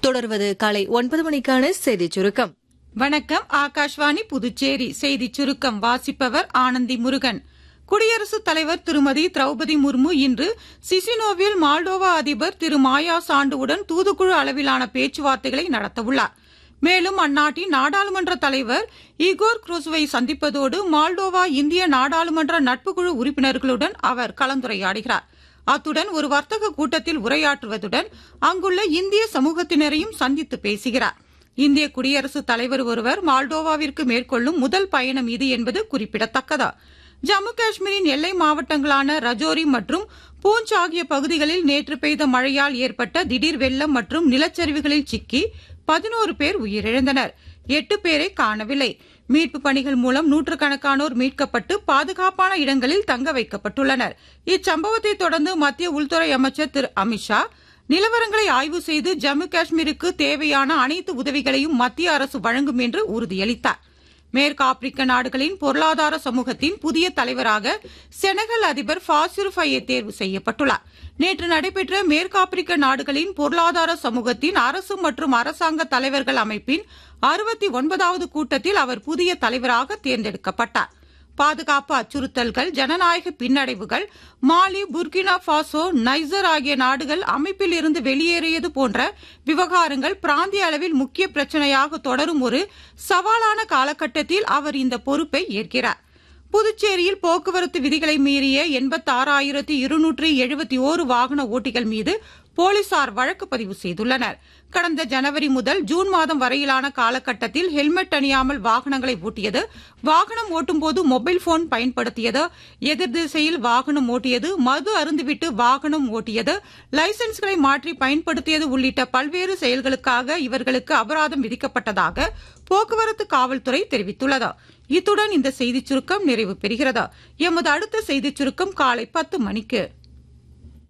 தொடர்வது காலை ஒன்பது மணிக்கான செய்திச் சுருக்கம் வணக்கம் ஆகாஷ்வாணி புதுச்சேரி செய்தி சுருக்கம் வாசிப்பவர் ஆனந்தி முருகன் குடியரசுத் தலைவர் திருமதி திரௌபதி முர்மு இன்று சிசினோவில் மால்டோவா அதிபர் திரு மாயா சாண்டுவுடன் தூதுக்குழு அளவிலான பேச்சுவார்த்தைகளை நடத்தவுள்ளார் மேலும் அந்நாட்டின் நாடாளுமன்ற தலைவர் இகோர் குரோசுவை சந்திப்பதோடு மால்டோவா இந்திய நாடாளுமன்ற நட்புக்குழு உறுப்பினர்களுடன் அவர் கலந்துரையாடுகிறார் அத்துடன் ஒரு வர்த்தக கூட்டத்தில் உரையாற்றுவதுடன் அங்குள்ள இந்திய சமூகத்தினரையும் சந்தித்து பேசுகிறார் இந்திய குடியரசுத் தலைவர் ஒருவர் மால்டோவாவிற்கு மேற்கொள்ளும் முதல் பயணம் இது என்பது குறிப்பிடத்தக்கது ஜம்மு காஷ்மீரின் எல்லை மாவட்டங்களான ரஜோரி மற்றும் பூஞ்ச் ஆகிய பகுதிகளில் நேற்று பெய்த மழையால் ஏற்பட்ட திடீர் வெள்ளம் மற்றும் நிலச்சரிவுகளில் சிக்கி பதினோரு பேர் உயிரிழந்தனர் எட்டு பேரை காணவில்லை மீட்பு பணிகள் மூலம் நூற்றுக்கணக்கானோர் மீட்கப்பட்டு பாதுகாப்பான இடங்களில் தங்க வைக்கப்பட்டுள்ளனர் இச்சம்பவத்தை தொடர்ந்து மத்திய உள்துறை அமைச்சர் திரு அமித்ஷா நிலவரங்களை ஆய்வு செய்து ஜம்மு காஷ்மீருக்கு தேவையான அனைத்து உதவிகளையும் மத்திய அரசு வழங்கும் என்று உறுதியளித்தார் மேற்கு ஆப்பிரிக்க நாடுகளின் பொருளாதார சமூகத்தின் புதிய தலைவராக செனகல் அதிபர் ஃபாசிர் ஃபயே தேர்வு செய்யப்பட்டுள்ளார் நேற்று நடைபெற்ற மேற்கு ஆப்பிரிக்க நாடுகளின் பொருளாதார சமூகத்தின் அரசு மற்றும் அரசாங்க தலைவர்கள் அமைப்பின் அறுபத்தி ஒன்பதாவது கூட்டத்தில் அவர் புதிய தலைவராக தேர்ந்தெடுக்கப்பட்டார் பாதுகாப்பு அச்சுறுத்தல்கள் ஜனநாயக பின்னடைவுகள் மாலி புர்கினா பாசோ நைசர் ஆகிய நாடுகள் அமைப்பில் இருந்து வெளியேறியது போன்ற விவகாரங்கள் பிராந்திய அளவில் முக்கிய பிரச்சனையாக தொடரும் ஒரு சவாலான காலகட்டத்தில் அவர் இந்த பொறுப்பை ஏற்கிறார் புதுச்சேரியில் போக்குவரத்து விதிகளை மீறிய எண்பத்தாறாயிரத்தி இருநூற்றி எழுபத்தி ஓரு வாகன ஓட்டிகள் மீது போலீசார் வழக்கு பதிவு செய்துள்ளனர் கடந்த ஜனவரி முதல் ஜூன் மாதம் வரையிலான காலகட்டத்தில் ஹெல்மெட் அணியாமல் வாகனங்களை ஓட்டியது வாகனம் ஓட்டும்போது மொபைல் போன் பயன்படுத்தியது எதிர் திசையில் வாகனம் ஓட்டியது மது அருந்துவிட்டு வாகனம் ஓட்டியது லைசன்ஸ்களை மாற்றி பயன்படுத்தியது உள்ளிட்ட பல்வேறு செயல்களுக்காக இவர்களுக்கு அபராதம் விதிக்கப்பட்டதாக போக்குவரத்து காவல்துறை தெரிவித்துள்ளது இத்துடன் இந்த செய்திச் சுருக்கம் நிறைவு பெறுகிறது எமது அடுத்த செய்திச் சுருக்கம் காலை பத்து மணிக்கு